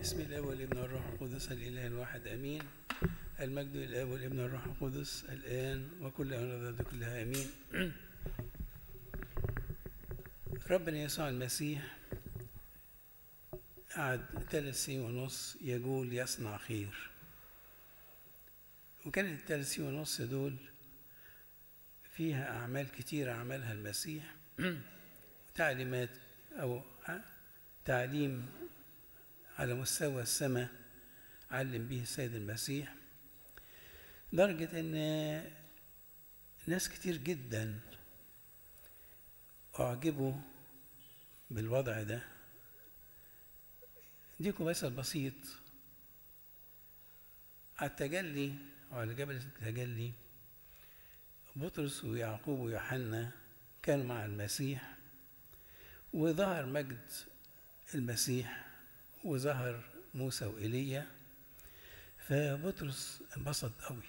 بسم الله والابن والروح القدس الاله الواحد امين المجد للاب والابن والروح القدس الان وكل ان كلها امين ربنا يسوع المسيح قعد ثلاث سنين ونص يقول يصنع خير وكانت الثلاث سنين ونص دول فيها أعمال كتيرة عملها المسيح تعليمات أو تعليم على مستوى السماء علم به السيد المسيح لدرجة إن ناس كتير جدا أعجبوا بالوضع ده ديكم مثل بسيط على التجلي وعلى جبل التجلي بطرس ويعقوب ويوحنا كانوا مع المسيح وظهر مجد المسيح وظهر موسى وإيليا فبطرس انبسط قوي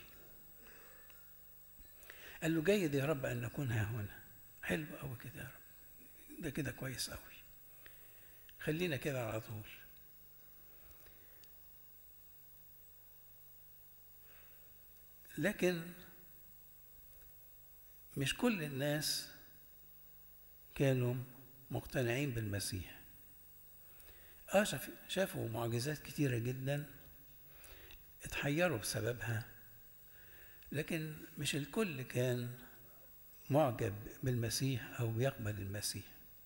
قال له جيد يا رب أن نكون ها هنا حلو قوي كده يا رب ده كده كويس قوي خلينا كده على طول لكن مش كل الناس كانوا مقتنعين بالمسيح اه شاف شافوا معجزات كتيرة جدا اتحيروا بسببها لكن مش الكل كان معجب بالمسيح او بيقبل المسيح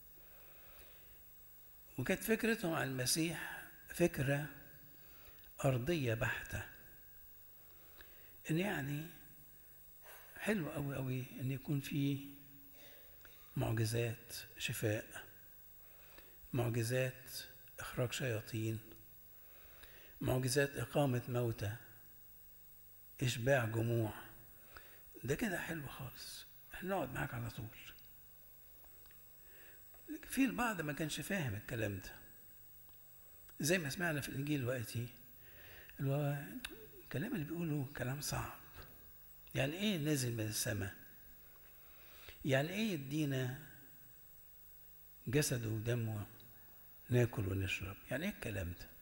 وكانت فكرتهم عن المسيح فكرة أرضية بحتة إن يعني حلو قوي قوي ان يكون في معجزات شفاء معجزات اخراج شياطين معجزات اقامه موتى اشباع جموع ده كده حلو خالص احنا نقعد معاك على طول في البعض ما كانش فاهم الكلام ده زي ما سمعنا في الانجيل دلوقتي اللي هو الكلام اللي بيقوله كلام صعب يعني ايه نزل من السماء يعني ايه يدينا جسده ودمه ناكل ونشرب يعني ايه الكلام ده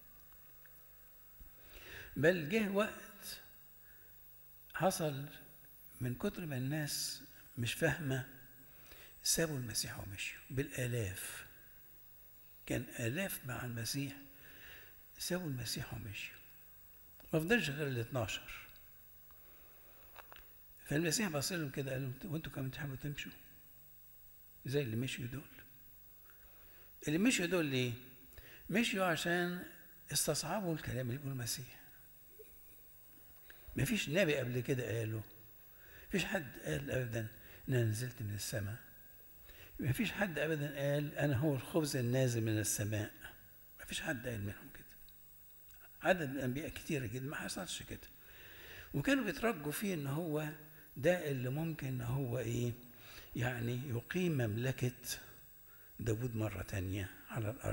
بل جه وقت حصل من كتر ما الناس مش فاهمه سابوا المسيح ومشيوا بالالاف كان الاف مع المسيح سابوا المسيح ومشيوا ما فضلش غير ال 12 فالمسيح بص لهم كده قال لهم وانتوا كمان تحبوا تمشوا زي اللي مشيوا دول اللي مشيوا دول ليه؟ مشيوا عشان استصعبوا الكلام اللي بيقوله المسيح مفيش نبي قبل كده قاله مفيش حد قال ابدا ان انا نزلت من السماء مفيش حد ابدا قال انا هو الخبز النازل من السماء مفيش حد قال منهم كده عدد الانبياء كتيره جدا ما حصلش كده وكانوا بيترجوا فيه ان هو ده اللي ممكن ان هو ايه يعني يقيم مملكة داود مرة تانية على الأرض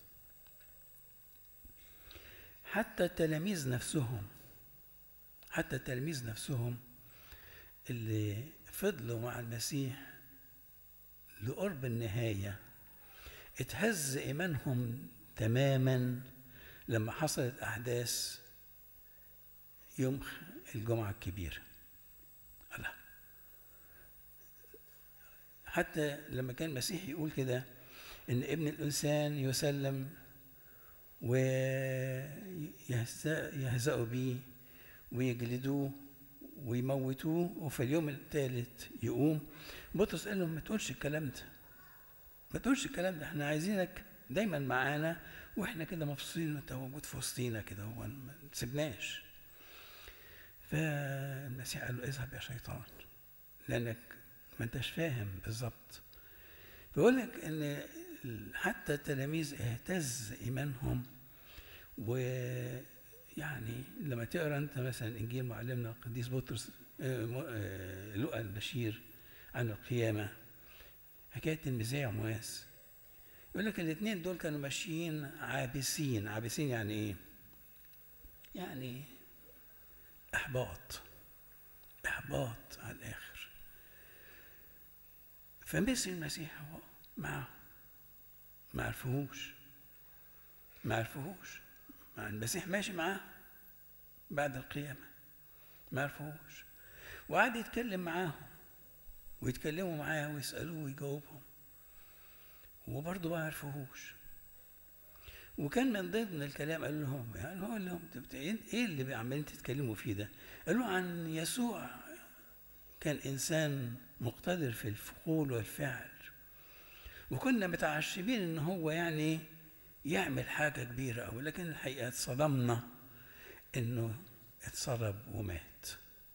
حتى التلاميذ نفسهم حتى التلاميذ نفسهم اللي فضلوا مع المسيح لقرب النهاية اتهز إيمانهم تماما لما حصلت أحداث يوم الجمعة الكبيرة الله حتى لما كان المسيح يقول كده ان ابن الانسان يسلم ويهزأوا به ويجلدوه ويموتوه وفي اليوم الثالث يقوم بطرس قال لهم ما تقولش الكلام ده ما تقولش الكلام ده احنا عايزينك دايما معانا واحنا كده مبسوطين وانت موجود في وسطينا كده هو ما تسيبناش فالمسيح قال له اذهب يا شيطان لانك ما انتش فاهم بالظبط بيقول لك ان حتى التلاميذ اهتز ايمانهم ويعني لما تقرا انت مثلا انجيل معلمنا القديس بطرس لقى البشير عن القيامه حكايه المذيع عمواس يقول لك الاثنين دول كانوا ماشيين عابسين عابسين يعني ايه يعني احباط احباط على الاخر فمثل المسيح هو معه ما عرفوهوش ما عرفوهوش مع المسيح ماشي معاه بعد القيامة ما عرفوش وقعد يتكلم معاهم ويتكلموا معاه ويسألوه ويجاوبهم وبرضه ما عرفوهوش وكان من ضمن الكلام قال لهم يعني هو قال لهم ايه اللي عمالين تتكلموا فيه ده؟ قالوا عن يسوع كان انسان مقتدر في القول والفعل وكنا متعشمين ان هو يعني يعمل حاجه كبيره قوي لكن الحقيقه اتصدمنا انه اتصلب ومات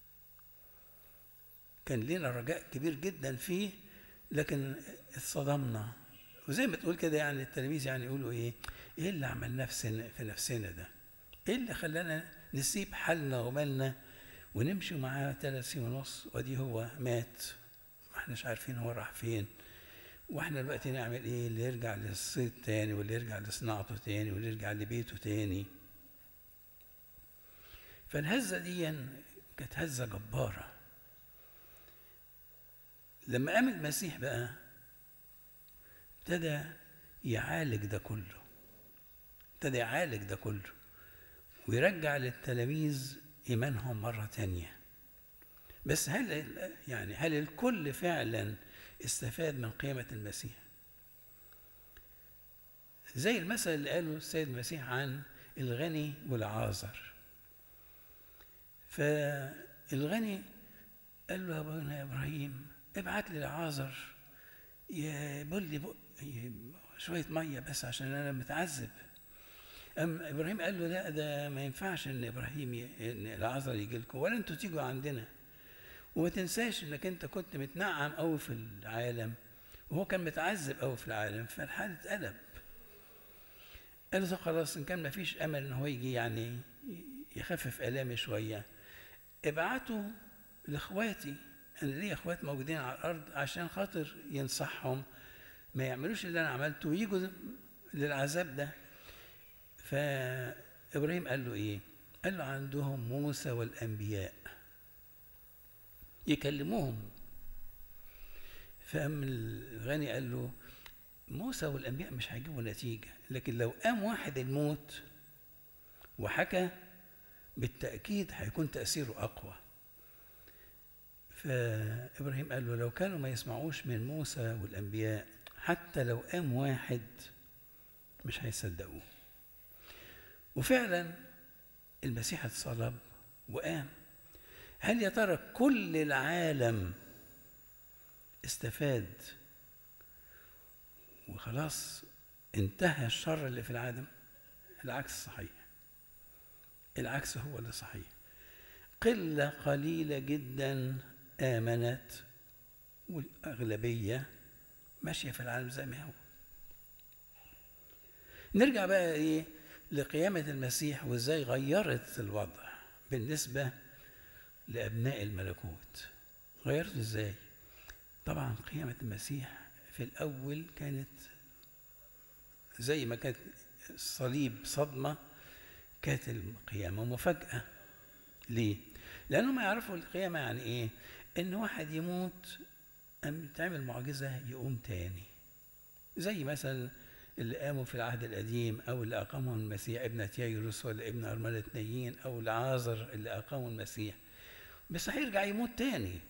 كان لنا رجاء كبير جدا فيه لكن اتصدمنا وزي ما تقول كده يعني التلاميذ يعني يقولوا ايه ايه اللي عملناه في في نفسنا ده ايه اللي خلانا نسيب حالنا ومالنا ونمشي معاه ثلاث سنين ونص ودي هو مات ما احناش عارفين هو راح فين واحنا دلوقتي نعمل ايه اللي يرجع للصيد تاني واللي يرجع لصناعته تاني واللي يرجع لبيته تاني فالهزه دي كانت هزه جباره لما قام المسيح بقى ابتدى يعالج ده كله ابتدى يعالج ده كله ويرجع للتلاميذ ايمانهم مره تانيه بس هل يعني هل الكل فعلا استفاد من قيامه المسيح زي المثل اللي قاله السيد المسيح عن الغني والعازر فالغني قال له يا ابونا ابراهيم ابعت لي العازر يبل لي شويه ميه بس عشان انا متعذب أم ابراهيم قال له لا ده ما ينفعش ان ابراهيم ي... ان العذر يجي لكم ولا انتوا تيجوا عندنا وما تنساش انك انت كنت متنعم قوي في العالم وهو كان متعذب قوي في العالم فالحال اتقلب قال له خلاص ان كان ما فيش امل ان هو يجي يعني يخفف الامي شويه ابعتوا لاخواتي انا ليا اخوات موجودين على الارض عشان خاطر ينصحهم ما يعملوش اللي انا عملته ويجوا للعذاب ده فابراهيم قال له ايه قال له عندهم موسى والانبياء يكلموهم فقام الغني قال له موسى والانبياء مش هيجيبوا نتيجه لكن لو قام واحد الموت وحكى بالتاكيد هيكون تاثيره اقوى فابراهيم قال له لو كانوا ما يسمعوش من موسى والانبياء حتى لو قام واحد مش هيصدقوه وفعلا المسيح اتصلب وقام هل يا ترى كل العالم استفاد وخلاص انتهى الشر اللي في العالم العكس صحيح العكس هو اللي صحيح قلة قليلة جدا آمنت والأغلبية ماشية في العالم زي ما هو نرجع بقى إيه لقيامة المسيح وإزاي غيرت الوضع بالنسبة لأبناء الملكوت غيرت إزاي طبعا قيامة المسيح في الأول كانت زي ما كانت الصليب صدمة كانت القيامة مفاجأة ليه؟ لأنهم يعرفوا القيامة يعني إيه؟ إن واحد يموت أم تعمل معجزة يقوم تاني زي مثلا اللي قاموا في العهد القديم أو اللي أقامهم المسيح ابنة ييروس ولا ابن أرملة نيين أو العازر اللي أقاموا المسيح بس هيرجع يموت تاني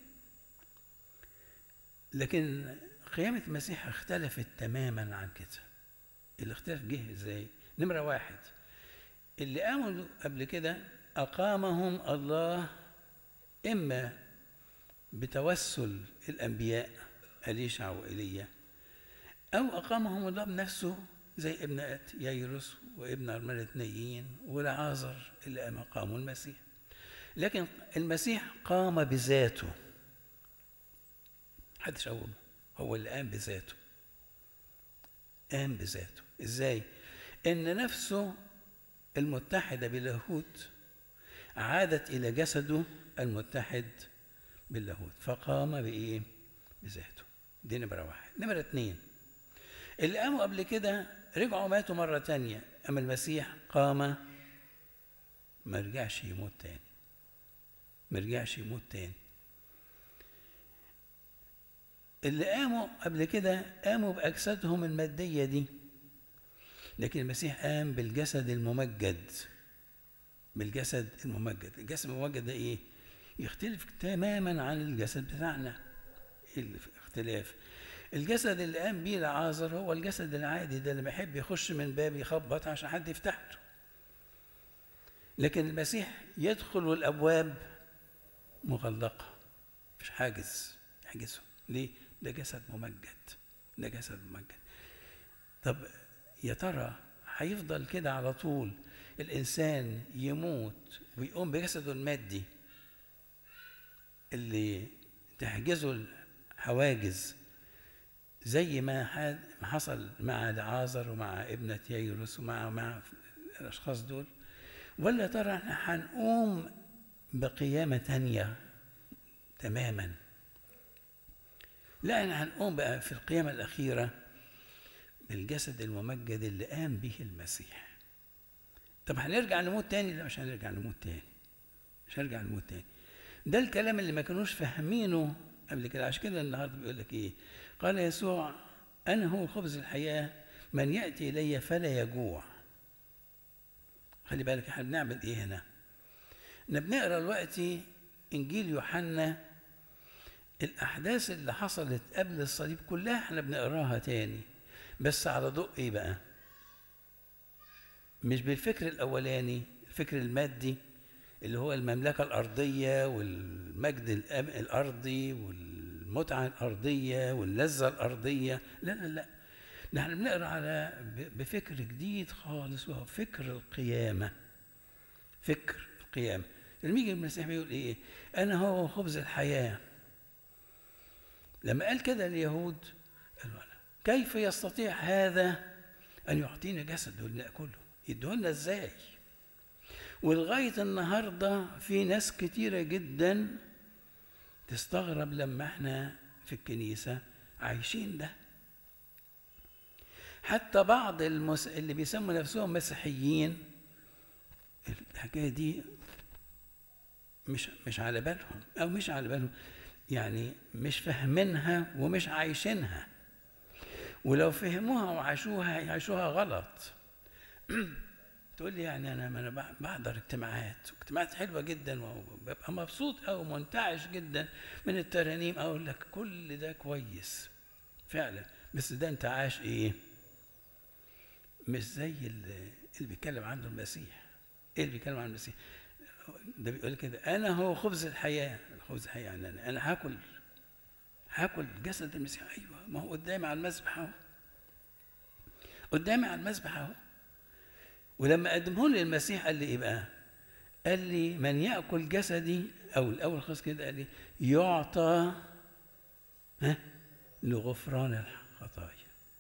لكن قيامة المسيح اختلفت تماما عن كده الاختلاف جه ازاي نمرة واحد اللي قاموا قبل كده أقامهم الله إما بتوسل الأنبياء أليشع وإيليا أو أقامهم الله بنفسه زي ابن ييروس وابن أرملة نيين والعازر اللي قام أقاموا المسيح لكن المسيح قام بذاته محدش قومه هو اللي قام بذاته قام بذاته ازاي ان نفسه المتحده باللاهوت عادت الى جسده المتحد باللاهوت فقام بايه بذاته دي نمره واحد نمره اتنين اللي قاموا قبل كده رجعوا ماتوا مره تانية اما المسيح قام ما رجعش يموت تاني ما رجعش يموت تاني اللي قاموا قبل كده قاموا بأجسادهم المادية دي لكن المسيح قام بالجسد الممجد بالجسد الممجد الجسد الممجد ده ايه يختلف تماما عن الجسد بتاعنا الاختلاف الجسد اللي قام بيه العازر هو الجسد العادي ده اللي بيحب يخش من باب يخبط عشان حد يفتح له لكن المسيح يدخل والابواب مغلقه مفيش حاجز يحجزه ليه ده جسد ممجد ده جسد ممجد طب يا ترى هيفضل كده على طول الانسان يموت ويقوم بجسده المادي اللي تحجزه الحواجز زي ما حصل مع لعازر ومع ابنة ييروس ومع مع الأشخاص دول ولا ترى احنا هنقوم بقيامة تانية تماما لا احنا هنقوم بقى في القيامة الأخيرة بالجسد الممجد اللي قام به المسيح طب هنرجع نموت تاني لا مش هنرجع نموت تاني مش هنرجع نموت تاني ده الكلام اللي ما كانوش فاهمينه قبل كده عشان كده النهارده بيقول لك ايه قال يسوع انا هو خبز الحياه من ياتي الي فلا يجوع خلي بالك احنا بنعمل ايه هنا احنا بنقرا دلوقتي انجيل يوحنا الاحداث اللي حصلت قبل الصليب كلها احنا بنقراها تاني بس على ضوء ايه بقى مش بالفكر الاولاني الفكر المادي اللي هو المملكه الارضيه والمجد الارضي والمتعه الارضيه واللذه الارضيه لا لا لا نحن بنقرا على بفكر جديد خالص وهو فكر القيامه فكر القيامه لما يجي المسيح بيقول ايه انا هو خبز الحياه لما قال كده اليهود قالوا لا كيف يستطيع هذا ان يعطينا جسد وناكله يدهولنا ازاي ولغايه النهارده في ناس كتيره جدا تستغرب لما احنا في الكنيسه عايشين ده حتى بعض المس... اللي بيسموا نفسهم مسيحيين الحكايه دي مش مش على بالهم او مش على بالهم يعني مش فاهمينها ومش عايشينها ولو فهموها وعاشوها يعيشوها غلط تقول لي يعني انا انا بحضر اجتماعات واجتماعات حلوه جدا وببقى مبسوط او منتعش جدا من الترانيم اقول لك كل ده كويس فعلا بس ده انت عاش ايه مش زي اللي, اللي بيتكلم عنه المسيح ايه اللي بيتكلم عن المسيح ده بيقول كده انا هو خبز الحياه خبز الحياه يعني انا انا هاكل هاكل جسد المسيح ايوه ما هو قدامي على المذبح اهو قدامي على المذبح اهو ولما قدمه لي المسيح قال لي ايه بقى؟ قال لي من ياكل جسدي او الاول خالص كده قال لي يعطى ها لغفران الخطايا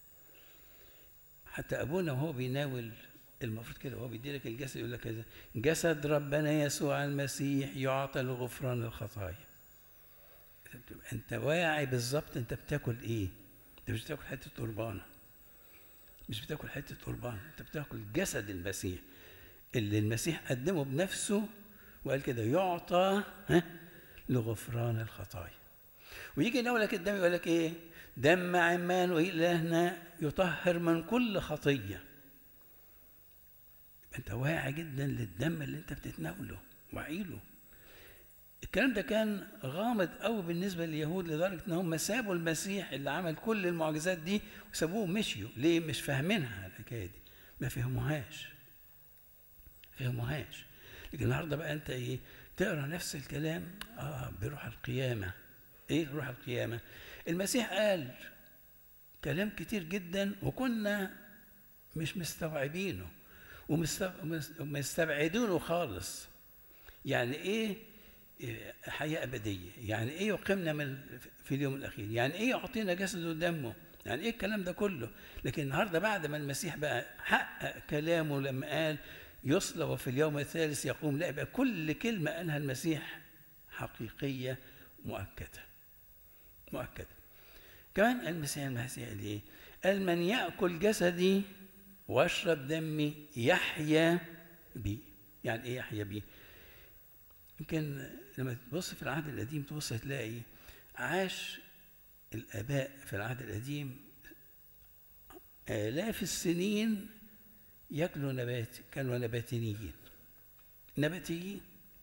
حتى ابونا وهو بيناول المفروض كده وهو بيدي لك الجسد يقول لك كذا جسد ربنا يسوع المسيح يعطى لغفران الخطايا انت واعي بالظبط انت بتاكل ايه انت مش بتاكل حته قربانه مش بتاكل حته قربان انت بتاكل جسد المسيح اللي المسيح قدمه بنفسه وقال كده يعطى ها لغفران الخطايا ويجي يناولك الدم يقول لك ايه دم عمان والهنا يطهر من كل خطيه انت واعي جدا للدم اللي انت بتتناوله واعي له الكلام ده كان غامض قوي بالنسبه لليهود لدرجه ان هم سابوا المسيح اللي عمل كل المعجزات دي وسابوه ومشيوا ليه مش فاهمينها الحكايه دي ما فهموهاش فهموهاش لكن النهارده بقى انت ايه تقرا نفس الكلام اه بروح القيامه ايه روح القيامه المسيح قال كلام كتير جدا وكنا مش مستوعبينه ومستبعدينه خالص يعني ايه حياة أبدية يعني إيه يقيمنا من في اليوم الأخير يعني إيه يعطينا جسده ودمه يعني إيه الكلام ده كله لكن النهاردة بعد ما المسيح بقى حقق كلامه لما قال يصلب في اليوم الثالث يقوم لا يبقى كل كلمة قالها المسيح حقيقية مؤكدة مؤكدة كمان المسيح المسيح قال إيه قال من يأكل جسدي واشرب دمي يحيا بي يعني ايه يحيا بي يمكن لما تبص في العهد القديم تبص تلاقي عاش الآباء في العهد القديم آلاف السنين ياكلوا نبات كانوا نباتيين نباتيين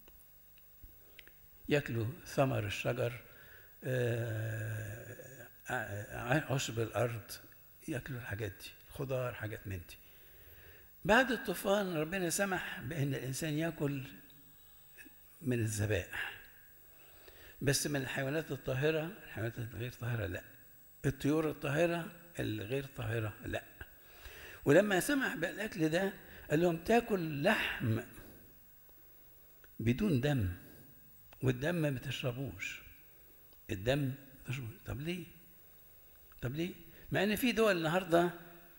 ياكلوا ثمر الشجر آه، ع- عشب الارض ياكلوا الحاجات دي خضار حاجات من دي بعد الطوفان ربنا سمح بان الانسان ياكل من الذبائح بس من الحيوانات الطاهره الحيوانات الغير طاهره لا الطيور الطاهره الغير طاهره لا ولما سمح بالاكل ده قال لهم تاكل لحم بدون دم والدم ما بتشربوش الدم ما بتشربوش طب ليه طب ليه مع ان في دول النهارده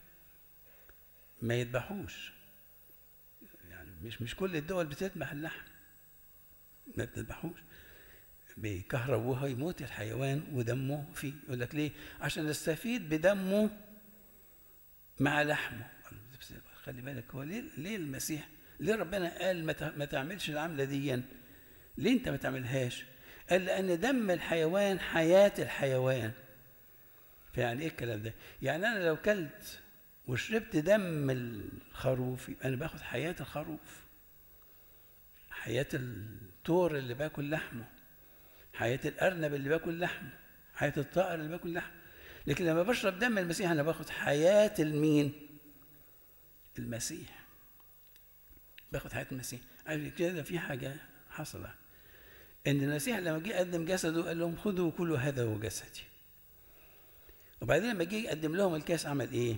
ما يذبحوش يعني مش مش كل الدول بتذبح اللحم ما بتذبحوش بيكهربوها يموت الحيوان ودمه فيه يقول لك ليه عشان نستفيد بدمه مع لحمه بس خلي بالك هو ليه ليه المسيح ليه ربنا قال ما ت- ما تعملش العمله دي ليه انت ما تعملهاش قال لان دم الحيوان حياه الحيوان فيعني ايه الكلام ده يعني انا لو كلت وشربت دم الخروف يبقى انا باخد حياه الخروف حياه الثور اللي باكل لحمه حياه الارنب اللي باكل لحمه حياه الطائر اللي باكل لحمه لكن لما بشرب دم المسيح انا باخد حياه المين المسيح باخد حياه المسيح عارف كده في حاجه حصلت ان المسيح لما جه يقدم جسده قال لهم خذوا كلوا هذا هو جسدي وبعدين لما جه يقدم لهم الكاس عمل ايه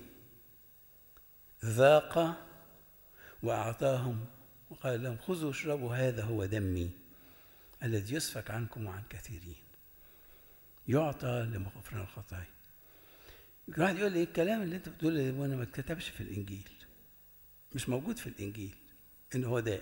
ذاق واعطاهم وقال لهم خذوا اشربوا هذا هو دمي الذي يسفك عنكم وعن كثيرين يعطى لمغفران الخطايا واحد يقول لي الكلام اللي انت بتقوله ده وانا ما اتكتبش في الانجيل مش موجود في الانجيل ان هو داء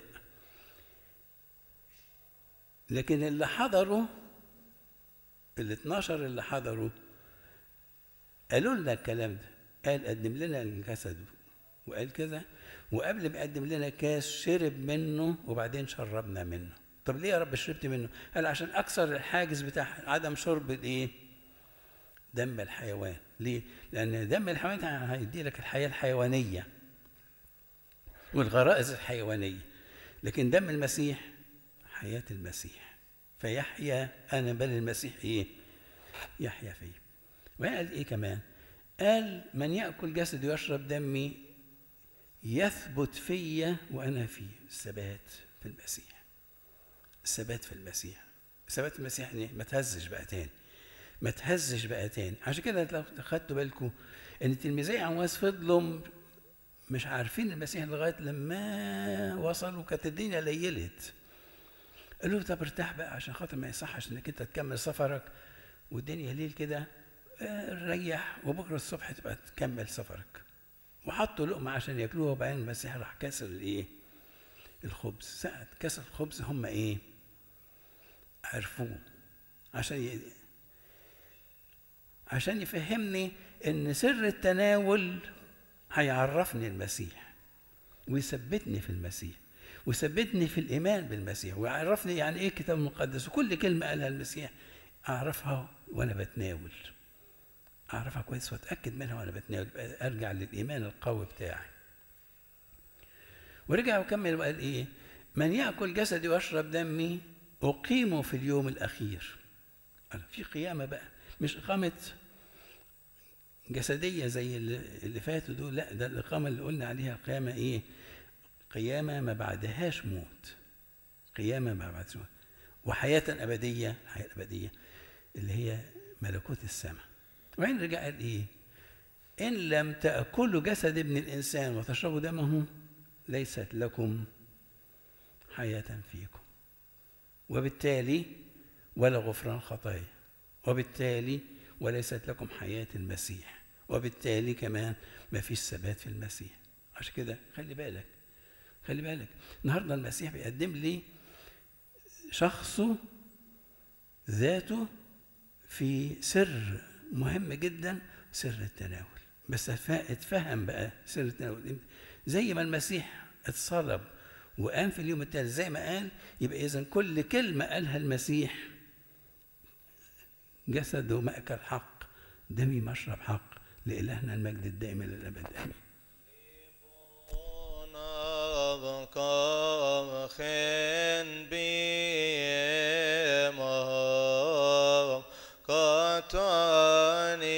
لكن اللي حضروا ال 12 اللي حضروا قالوا لنا الكلام ده قال قدم لنا الجسد وقال كذا وقبل ما يقدم لنا كاس شرب منه وبعدين شربنا منه طب ليه يا رب شربت منه قال عشان اكسر الحاجز بتاع عدم شرب الايه دم الحيوان ليه لان دم الحيوان هيدي لك الحياه الحيوانيه والغرائز الحيوانيه لكن دم المسيح حياه المسيح فيحيا انا بل المسيح ايه يحيا فيه وقال ايه كمان قال من ياكل جسدي ويشرب دمي يثبت فيا وانا فيه الثبات في المسيح الثبات في المسيح الثبات في المسيح يعني ما تهزش بقى تاني ما تهزش بقى تاني عشان كده لو خدتوا بالكم ان تلميذي عواس فضلوا مش عارفين المسيح لغايه لما وصلوا كانت الدنيا ليلت قالوا له طب ارتاح بقى عشان خاطر ما يصحش انك انت تكمل سفرك والدنيا ليل كده آه، ريح وبكره الصبح تبقى تكمل سفرك وحطوا لقمه عشان ياكلوها وبعدين المسيح راح كسر الايه؟ الخبز ساعة كسر الخبز هم ايه؟ عرفوه عشان ي... عشان يفهمني ان سر التناول هيعرفني المسيح ويثبتني في المسيح ويثبتني في الايمان بالمسيح ويعرفني يعني ايه الكتاب المقدس وكل كلمه قالها المسيح اعرفها وانا بتناول اعرفها كويس واتاكد منها وانا بتناول يبقى ارجع للايمان القوي بتاعي ورجع وكمل وقال ايه من ياكل جسدي ويشرب دمي اقيمه في اليوم الاخير قال في قيامه بقى مش اقامه جسديه زي اللي اللي فاتوا دول لا ده الاقامه اللي قلنا عليها قيامه ايه قيامه ما بعدهاش موت قيامه ما بعدهاش موت وحياه ابديه حياه ابديه اللي هي ملكوت السماء وبعدين رجع قال ايه ان لم تاكلوا جسد ابن الانسان وتشربوا دمه ليست لكم حياه فيكم وبالتالي ولا غفران خطايا وبالتالي وليست لكم حياه المسيح وبالتالي كمان ما فيش ثبات في المسيح عشان كده خلي بالك خلي بالك النهارده المسيح بيقدم لي شخصه ذاته في سر مهم جدا سر التناول بس اتفهم بقى سر التناول زي ما المسيح اتصلب وقام في اليوم الثالث زي ما قال يبقى اذا كل كلمه قالها المسيح جسده مأكل حق دمي مشرب حق لإلهنا المجد الدائم إلى الأبد آمين Achen bima kata